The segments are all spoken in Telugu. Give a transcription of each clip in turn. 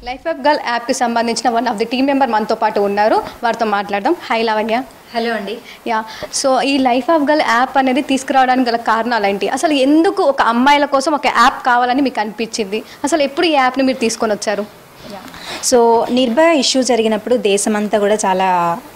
లైఫ్ ఆఫ్ గర్ల్ యాప్కి సంబంధించిన one of the team member మనతో పాటు ఉన్నారు వారితో మాట్లాడదాం హై లావణ్య హలో అండి యా సో ఈ లైఫ్ ఆఫ్ గర్ల్ యాప్ అనేది తీసుకురావడానికి గల కారణాలు ఏంటి అసలు ఎందుకు ఒక అమ్మాయిల కోసం ఒక యాప్ కావాలని మీకు అనిపించింది అసలు ఎప్పుడు ఈ యాప్ని మీరు తీసుకొని వచ్చారు సో నిర్భయ ఇష్యూ జరిగినప్పుడు దేశమంతా కూడా చాలా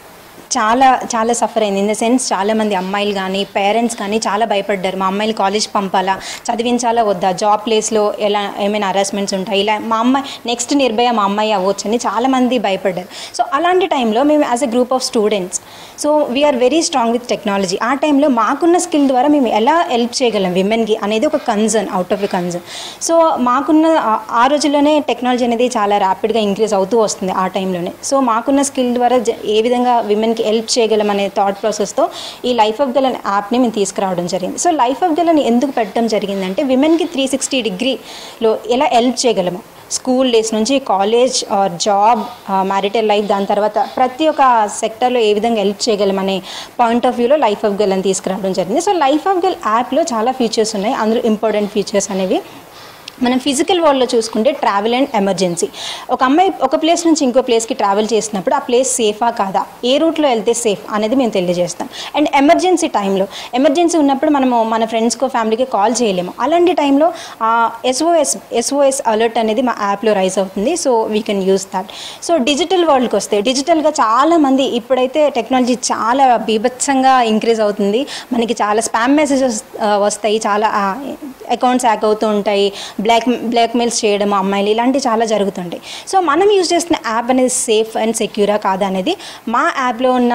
చాలా చాలా సఫర్ అయింది ఇన్ ద సెన్స్ చాలా మంది అమ్మాయిలు కానీ పేరెంట్స్ కానీ చాలా భయపడ్డారు మా అమ్మాయిలు కాలేజ్ పంపాలా చదివించాలా వద్దా జాబ్ ప్లేస్లో ఎలా ఏమైనా హరాస్మెంట్స్ ఉంటాయి ఇలా మా అమ్మాయి నెక్స్ట్ నిర్భయ మా అమ్మాయి అవ్వచ్చు అని చాలా మంది భయపడ్డారు సో అలాంటి టైంలో మేము as a group of students so we are very strong with technology ఆ టైంలో మాకున్న స్కిల్ ద్వారా మేము ఎలా హెల్ప్ చేయగలం విమెన్కి అనేది ఒక concern out of a concern so మాకున్న ఆ- ఆ రోజుల్లోనే టెక్నాలజీ అనేది చాలా ర్యాపిడ్గా ఇంక్రీజ్ అవుతూ వస్తుంది ఆ టైంలోనే సో మాకున్న స్కిల్ ద్వారా జ- ఏ విధంగా విమెన్కి హెల్ప్ చేయగలం అనే థాట్ ప్రాసెస్తో ఈ లైఫ్ ఆఫ్ గల్ అనే యాప్ని మేము తీసుకురావడం జరిగింది సో లైఫ్ ఆఫ్ గల్ అని ఎందుకు పెట్టడం జరిగిందంటే విమెన్కి త్రీ సిక్స్టీ డిగ్రీలో ఎలా హెల్ప్ చేయగలము స్కూల్ డేస్ నుంచి college or job marital life దాని తర్వాత ప్రతి ఒక్క సెక్టర్లో ఏ విధంగా హెల్ప్ చేయగలమనే పాయింట్ ఆఫ్ వ్యూలో లైఫ్ ఆఫ్ గర్ల్ అని తీసుకురావడం జరిగింది సో లైఫ్ ఆఫ్ గర్ల్ యాప్లో చాలా ఫీచర్స్ ఉన్నాయి అందులో ఇంపార్టెంట్ ఫీచర్స్ అనేవి మనం ఫిజికల్ వరల్డ్లో చూసుకుంటే ట్రావెల్ అండ్ ఎమర్జెన్సీ ఒక అమ్మాయి ఒక ప్లేస్ నుంచి ఇంకో ప్లేస్కి ట్రావెల్ చేసినప్పుడు ఆ ప్లేస్ సేఫా కాదా ఏ రూట్లో వెళ్తే సేఫ్ అనేది మేము తెలియజేస్తాం అండ్ ఎమర్జెన్సీ టైంలో ఎమర్జెన్సీ ఉన్నప్పుడు మనము మన ఫ్రెండ్స్కో ఫ్యామిలీకి కాల్ చేయలేము అలాంటి టైంలో ఎస్ఓఎస్ ఎస్ఓఎస్ అలర్ట్ అనేది మా యాప్లో రైజ్ అవుతుంది so we can use that so digital వరల్డ్కి వస్తే డిజిటల్గా చాలా మంది ఇప్పుడైతే టెక్నాలజీ చాలా బీభత్సంగా ఇంక్రీజ్ అవుతుంది మనకి చాలా స్పామ్ మెసేజెస్ వస్తాయి చాలా అకౌంట్స్ హ్యాక్ అవుతూ ఉంటాయి బ్లాక్ బ్లాక్మెయిల్స్ చేయడం అమ్మాయిలు ఇలాంటివి చాలా జరుగుతుంటాయి సో మనం యూజ్ చేస్తున్న యాప్ అనేది సేఫ్ అండ్ సెక్యూరా కాదా అనేది మా యాప్లో ఉన్న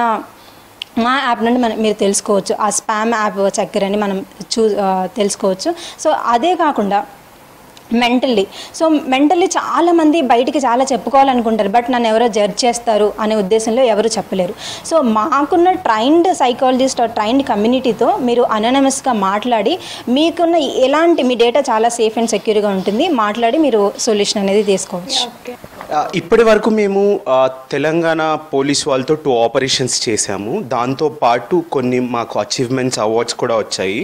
మా యాప్ నుండి మనం మీరు తెలుసుకోవచ్చు ఆ స్పామ్ యాప్ చక్కెర అని మనం చూ ఆ, తెలుసుకోవచ్చు సో అదే కాకుండా మెంటల్లీ సో మెంటల్లీ చాలామంది బయటికి చాలా చెప్పుకోవాలనుకుంటారు బట్ నన్ను ఎవరో జడ్జ్ చేస్తారు అనే ఉద్దేశంలో ఎవరు చెప్పలేరు సో మాకున్న ట్రైన్డ్ సైకాలజిస్ట్ ఆర్ ట్రైన్డ్ కమ్యూనిటీతో మీరు అననమస్గా మాట్లాడి మీకున్న ఎలాంటి మీ డేటా చాలా సేఫ్ అండ్ సెక్యూర్గా ఉంటుంది మాట్లాడి మీరు సొల్యూషన్ అనేది తీసుకోవచ్చు ఆ, ఇప్పటి వరకు మేము ఆ, తెలంగాణ పోలీస్ వాళ్ళతో టూ ఆపరేషన్స్ చేశాము దాంతో పాటు కొన్ని మాకు అచీవ్మెంట్స్ అవార్డ్స్ కూడా వచ్చాయి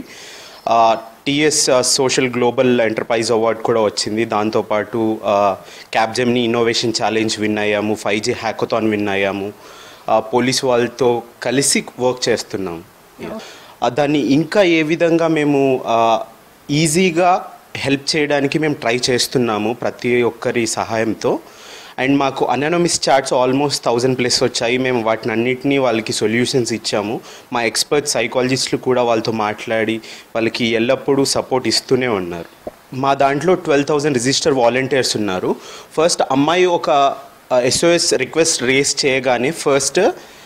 TS social global enterprise award కూడా వచ్చింది దాంతోపాటు క్యాబ్జెమ్ని ఇన్నోవేషన్ ఛాలెంజ్ విన్ అయ్యాము ఫైవ్ జీ హ్యాకథాన్ విన్ అయ్యాము ఆ, పోలీస్ వాళ్ళతో కలిసి వర్క్ చేస్తున్నాం ఆ, దాన్ని ఇంకా ఏ విధంగా మేము ఆ, ఈజీగా హెల్ప్ చేయడానికి మేము ట్రై చేస్తున్నాము ప్రతి ఒక్కరి సహాయంతో అండ్ మాకు anonymous chats almost thousand plus వచ్చాయి మేము వాటిని అన్నిటినీ వాళ్ళకి సొల్యూషన్స్ ఇచ్చాము మా ఎక్స్పర్ట్ సైకాలజిస్టులు కూడా వాళ్ళతో మాట్లాడి వాళ్ళకి ఎల్లప్పుడూ సపోర్ట్ ఇస్తూనే ఉన్నారు మా దాంట్లో ట్వెల్వ్ థౌజండ్ రిజిస్టర్ వాలంటీర్స్ ఉన్నారు ఫస్ట్ అమ్మాయి ఒక ఎస్ఓఎస్ రిక్వెస్ట్ రేస్ చేయగానే ఫస్ట్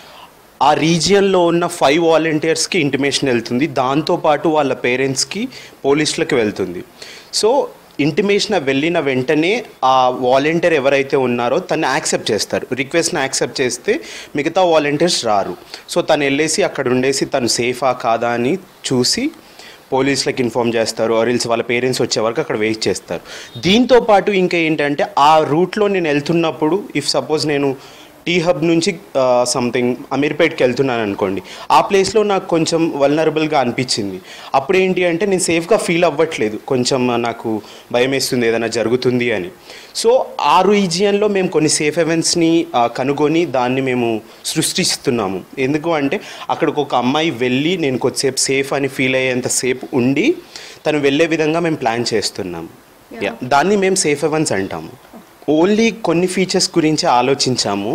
ఆ రీజియన్లో ఉన్న ఫైవ్ వాలంటీర్స్కి ఇంటిమేషన్ వెళ్తుంది దాంతోపాటు వాళ్ళ పేరెంట్స్కి పోలీసులకు వెళ్తుంది సో ఇంటిమేషన్ వెళ్ళిన వెంటనే ఆ వాలంటీర్ ఎవరైతే ఉన్నారో తను యాక్సెప్ట్ చేస్తారు రిక్వెస్ట్ని యాక్సెప్ట్ చేస్తే మిగతా వాలంటీర్స్ రారు సో తను వెళ్ళేసి అక్కడ ఉండేసి తను సేఫా కాదా అని చూసి పోలీసులకు ఇన్ఫామ్ చేస్తారు ఆరిల్స్ వాళ్ళ పేరెంట్స్ వచ్చే వరకు అక్కడ వెయిట్ చేస్తారు దీంతో పాటు ఇంకా ఏంటంటే ఆ రూట్లో నేను వెళ్తున్నప్పుడు ఇఫ్ సపోజ్ నేను టీ హబ్ నుంచి సంథింగ్ అమీర్పేట్కి వెళ్తున్నాను అనుకోండి ఆ ప్లేస్లో నాకు కొంచెం వల్నరబుల్గా అనిపించింది అప్పుడు ఏంటి అంటే నేను సేఫ్గా ఫీల్ అవ్వట్లేదు కొంచెం నాకు భయం వేస్తుంది ఏదైనా జరుగుతుంది అని సో ఆ రీజియన్లో మేము కొన్ని సేఫ్ ఎవెంట్స్ని కనుగొని దాన్ని మేము సృష్టిస్తున్నాము ఎందుకు అంటే అక్కడికి ఒక అమ్మాయి వెళ్ళి నేను కొద్దిసేపు సేఫ్ అని ఫీల్ అయ్యేంత సేపు ఉండి తను వెళ్ళే విధంగా మేము ప్లాన్ చేస్తున్నాము Yeah. దాన్ని మేము సేఫ్ ఎవెంట్స్ అంటాము ఓన్లీ కొన్ని ఫీచర్స్ గురించి ఆలోచించాము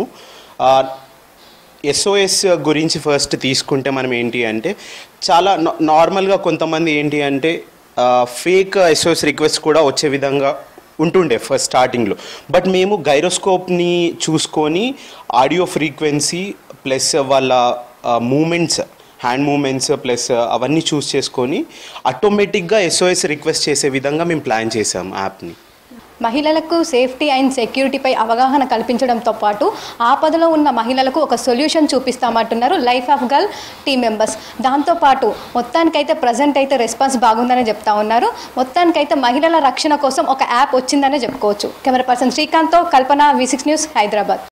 ఎస్ఓఎస్ గురించి ఫస్ట్ తీసుకుంటే మనం ఏంటి అంటే చాలా నా- నార్మల్గా కొంతమంది ఏంటి అంటే ఫేక్ ఎస్ఓఎస్ రిక్వెస్ట్ కూడా వచ్చే విధంగా ఉంటుండే ఫస్ట్ స్టార్టింగ్లో బట్ మేము గైరోస్కోప్ని చూసుకొని ఆడియో ఫ్రీక్వెన్సీ ప్లస్ వాళ్ళ మూమెంట్స్ హ్యాండ్ మూమెంట్స్ ప్లస్ అవన్నీ చూస్ చేసుకొని ఆటోమేటిక్గా ఎస్ఓఎస్ రిక్వెస్ట్ చేసే విధంగా మేము ప్లాన్ చేసాం యాప్ని మహిళలకు సేఫ్టీ అండ్ సెక్యూరిటీపై అవగాహన కల్పించడంతో పాటు ఆపదలో ఉన్న మహిళలకు ఒక సొల్యూషన్ చూపిస్తామంటున్నారు life of girl team members దాంతోపాటు మొత్తానికైతే ప్రజెంట్ అయితే రెస్పాన్స్ బాగుందని చెప్తా ఉన్నారు మొత్తానికైతే మహిళల రక్షణ కోసం ఒక యాప్ వచ్చిందనే చెప్పుకోవచ్చు కెమెరా పర్సన్ శ్రీకాంత్తో Kalpana V six news Hyderabad